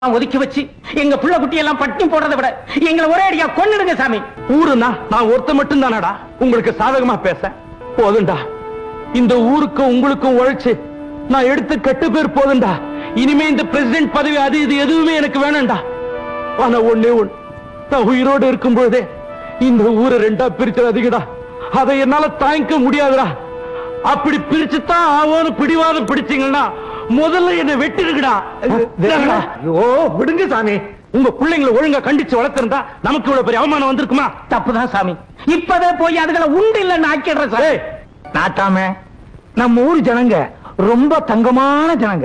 ஒதுக்கி வச்சு எங்க புள்ள குட்டி எல்லாம் பட்டினி போடுறதை விட எங்களை ஒரே அடியா கொன்னுடுங்க சாமி ஊருனா நான் ஒருத்த மட்டும் தானடா உங்களுக்கு சாதகமா பேச போதும்டா இந்த ஊருக்கும் உங்களுக்கும் உழைச்சு நான் எடுத்த கெட்ட பேர் போதும்டா இனிமே இந்த பிரசிடென்ட் பதவி அது இது எதுவுமே எனக்கு வேணாம்டா ஆனா ஒண்ணே ஒண்ணு நான் உயிரோடு இருக்கும் பொழுதே இந்த ஊரை ரெண்டா பிரிச்சிடாதீங்கடா அதை என்னால தாங்கிக்க முடியாதுடா அப்படி பிரிச்சுதான் ஆவோன்னு பிடிவாதம் பிடிச்சீங்கன்னா முதல்ல என்னை வெட்டிருக்கடா ஐயோ விடுங்க சாமி உங்க பிள்ளைங்களை ஒழுங்கா கண்டிச்சு வளர்த்திருந்தா நமக்கு இவ்வளவு பெரிய அவமானம் வந்திருக்குமா தப்புதான் சாமி இப்பவே போய் அதுகளை உண்டு இல்லைன்னு ஆக்கிடுறேன் சாமி ஏய், நாட்டாம நம்ம ஊர் ஜனங்க ரொம்ப தங்கமான ஜனங்க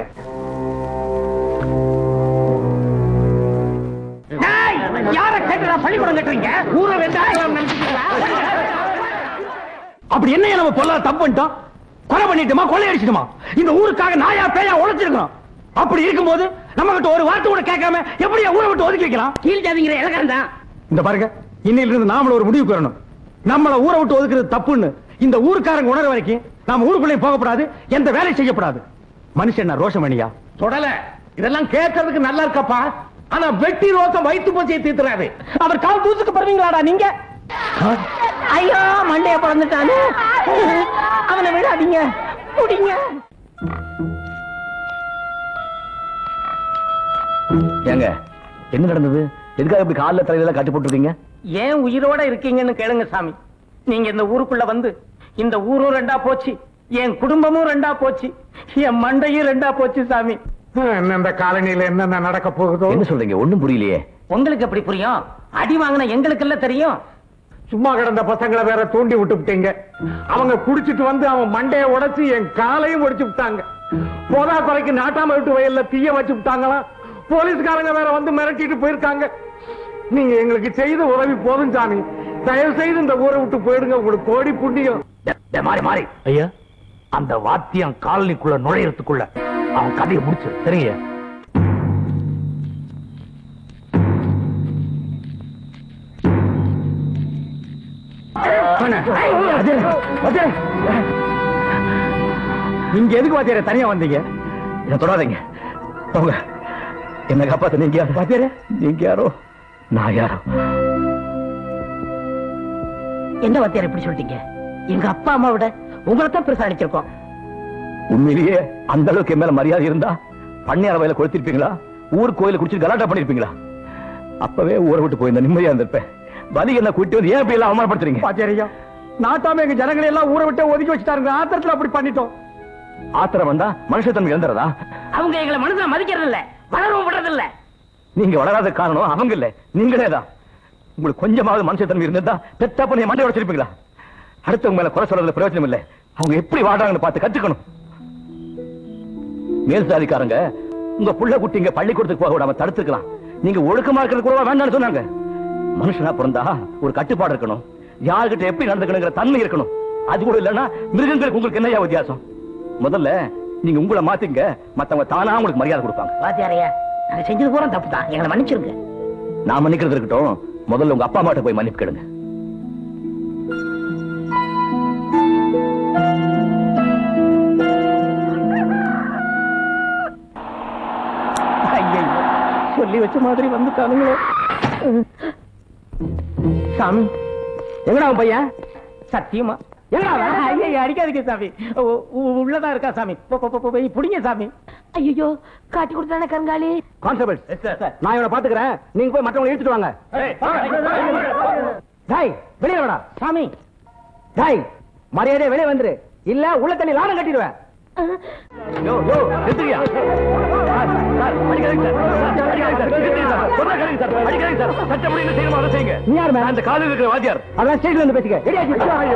டேய், யார கேட்டுடா பள்ளிக்கூடம் கட்டுறீங்க ஊரை வெங்காயம் அப்படி என்ன நம்ம பொல்லாத தப்பு பண்ணிட்டோம் கொலை பண்ணிட்டுமா கொலை அடிச்சிட்டுமா இந்த ஊருக்காக நாயா பேயா உழைச்சிருக்கோம் அப்படி இருக்கும்போது நம்ம கிட்ட ஒரு வார்த்தை கூட கேட்காம எப்படி ஊரை விட்டு ஒதுக்கி வைக்கலாம் கீழ் ஜாதிங்கிற இலக்காரன் தான் இந்த பாருங்க இன்னையில இருந்து நாமள ஒரு முடிவுக்கு வரணும் நம்மள ஊரை விட்டு ஒதுக்குறது தப்புன்னு இந்த ஊருக்காரங்க உணர வரைக்கும் நாம ஊருக்குள்ளே போகக்கூடாது எந்த வேலையும் செய்யக்கூடாது மனுஷன் என்ன ரோஷமணியா தொடல இதெல்லாம் கேட்கறதுக்கு நல்லா இருக்கப்பா ஆனா வெட்டி ரோசம் வயிற்று போச்சை தீர்த்துறாரு அவர் கால் தூசுக்கு படுவீங்களாடா நீங்க ஐயோ மண்டைய பிறந்துட்டானு அவனை விடாதீங்க குடிங்க ஏங்க என்ன நடந்தது எதுக்காக இப்படி காலில் தலையில கட்டி போட்டுருக்கீங்க ஏன் உயிரோட இருக்கீங்கன்னு கேளுங்க சாமி நீங்க இந்த ஊருக்குள்ள வந்து இந்த ஊரும் ரெண்டா போச்சு என் குடும்பமும் ரெண்டா போச்சு என் மண்டையும் ரெண்டா போச்சு சாமி என்ன இந்த காலனியில என்னென்ன நடக்க போகுதோ என்ன சொல்றீங்க ஒண்ணும் புரியலையே உங்களுக்கு எப்படி புரியும் அடி வாங்கின எங்களுக்கு எல்லாம் தெரியும் சும்மா கிடந்த பசங்களை வேற தூண்டி விட்டு விட்டீங்க அவங்க குடிச்சிட்டு வந்து அவன் மண்டைய உடைச்சு என் காலையும் ஒடிச்சு விட்டாங்க போதா குறைக்கு நாட்டாம விட்டு வயல்ல தீய வச்சு விட்டாங்களாம் போலீஸ்காரங்க வேற வந்து மிரட்டிட்டு போயிருக்காங்க நீங்க எங்களுக்கு செய்த உதவி போதும் சாமி தயவு செய்து இந்த ஊரை விட்டு போயிடுங்க உங்களுக்கு கோடி புண்ணியம் மாறி மாறி ஐயா அந்த வாத்தியம் காலனிக்குள்ள நுழையறதுக்குள்ள அவன் கதையை முடிச்சு சரிங்க நீங்க எதுக்கு வாத்தியார தனியா வந்தீங்க என்ன தொடாதீங்க போங்க என்ன காப்பாத்த நீங்க யாரு வாத்தியாரே நீங்க யாரோ நான் யாரோ என்ன வாத்தியார் இப்படி சொல்லிட்டீங்க எங்க அப்பா அம்மா விட உங்களை தான் பெருசா அடிச்சிருக்கோம் உண்மையிலேயே அந்த அளவுக்கு என் மேல மரியாதை இருந்தா பண்ணையார வயல கொளுத்திருப்பீங்களா ஊர் கோயில குடிச்சு கலாட்டா பண்ணிருப்பீங்களா அப்பவே ஊரை விட்டு போயிருந்தா நிம்மதியா இருந்திருப்பேன் பலி என்ன கூட்டி வந்து ஏன் இப்படி எல்லாம் அவமானப்படுத்துறீங்க வாத்தியாரையா நாட்டாம எங்க ஜனங்களை எல்லாம் ஊரை விட்டு ஒதுக்கி வச்சுட்டாருங்க ஆத்திரத்துல அப்படி பண்ணிட்டோம் ஆத்திரம் வந்தா மனுஷத்தன்மை இழந்துறதா அவங்க எங்களை மனசுல மதிக்கிறது இல்ல வளரவும் விடுறது இல்ல நீங்க வளராத காரணம் அவங்க இல்ல நீங்களே தான் உங்களுக்கு கொஞ்சமாவது மனுஷத்தன்மை இருந்திருந்தா பெத்தா பண்ணி மண்டை உடைச்சிருப்பீங்களா அடுத்தவங்க மேல குறை சொல்றதுல பிரயோஜனம் இல்ல அவங்க எப்படி வாழ்றாங்கன்னு பார்த்து கத்துக்கணும் மேல் சாதிக்காரங்க உங்க புள்ள குட்டிங்க பள்ளிக்கூடத்துக்கு போக விடாம தடுத்துக்கலாம் நீங்க ஒழுக்கமா இருக்கிறது கூட வேண்டாம்னு சொன்னாங்க மனுஷனா பிறந்தா ஒரு கட்டுப்பாடு இருக்கணும் யார்கிட்ட எப்படி நடந்துக்கணுங்கிற தன்மை இருக்கணும் அது கூட இல்லைன்னா மிருகங்களுக்கு உங்களுக்கு என்னையா வித்தியாசம் முதல்ல நீங்க உங்களை மாத்திங்க மத்தவங்க தானா உங்களுக்கு மரியாதை கொடுப்பாங்க வாத்தியாரையா நாங்க செஞ்சது பூரா தப்பு தான் எங்களை மன்னிச்சிருங்க நான் மன்னிக்கிறது இருக்கட்டும் முதல்ல உங்க அப்பா அம்மாட்ட போய் மன்னிப்பு கேளுங்க ஐயையோ, சொல்லி வச்ச மாதிரி வந்துட்டானுங்களே சாமி எங்கடா உன் பையன் சத்தியமா எங்கடா அவன்? ஐயையோ, அடிக்காதீங்க சாமி உ- உ- உள்ளதா இருக்கா சாமி போ- போ- போ- போய் புடிங்க சாமி ஐயோ காட்டி கொடுத்தானே கருங்காலி கான்ஸ்டபிள் நான் இவனை பாத்துக்கிறேன் நீங்க போய் மற்றவங்களை இழுத்துட்டு வாங்க டாய் வெளியே வாடா சாமி டாய் மரியாதை வெளியே வந்துரு இல்ல உள்ள தண்ணி லாரம் கட்டிடுவேன் யோ யோ நிறுத்துறியா சார், சார், அடிக்காதீங்க சார். சார், அடிக்காதீங்க சார். நிறுத்துங்க சார். சொன்னா கேளுங்க சார். அடிக்காதீங்க சார். சட்டப்படி என்ன செய்யணுமோ அதை செய்யுங்க. நீ யார் மேல? நான் இந்த காலையில் இருக்கிற வாத்தியார் அதான் ஸ்டேட்ல இருந்து பேசிக்க ரெடியாச்சு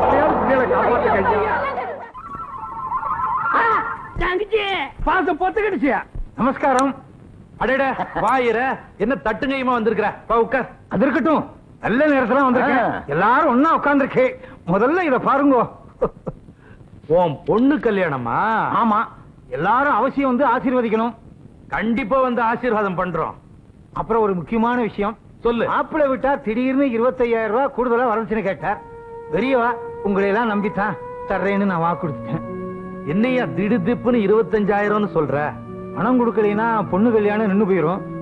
பாசம் பொத்துக்கிடுச்சு நமஸ்காரம் அடட வாயிர என்ன தட்டுங்கையுமா வந்திருக்கிற வா உட்கார் அது இருக்கட்டும் நல்ல நேரத்துல வந்திருக்கேன் ஆ. எல்லாரும் ஒன்னா உட்கார்ந்துருக்கே முதல்ல இத பாருங்க உன் பொண்ணு கல்யாணமா ஆமா எல்லாரும் அவசியம் வந்து ஆசீர்வதிக்கணும் கண்டிப்பா வந்து ஆசீர்வாதம் பண்றோம் அப்புறம் ஒரு முக்கியமான விஷயம் சொல்லு மாப்பிள்ளை விட்டா திடீர்னு இருபத்தையாயிரம் ரூபாய் கூடுதலா வரச்சுன்னு கேட்டார் பெரியவா உங்களை எல்லாம் நம்பித்தான் தர்றேன்னு நான் வாக்கு கொடுத்துட்டேன் என்னையா திடுதிப்புன்னு இருபத்தஞ்சாயிரம்னு சொல்ற பணம் கொடுக்கலைன்னா பொண்ணு கல்யாணம் நின்னு போயிரும்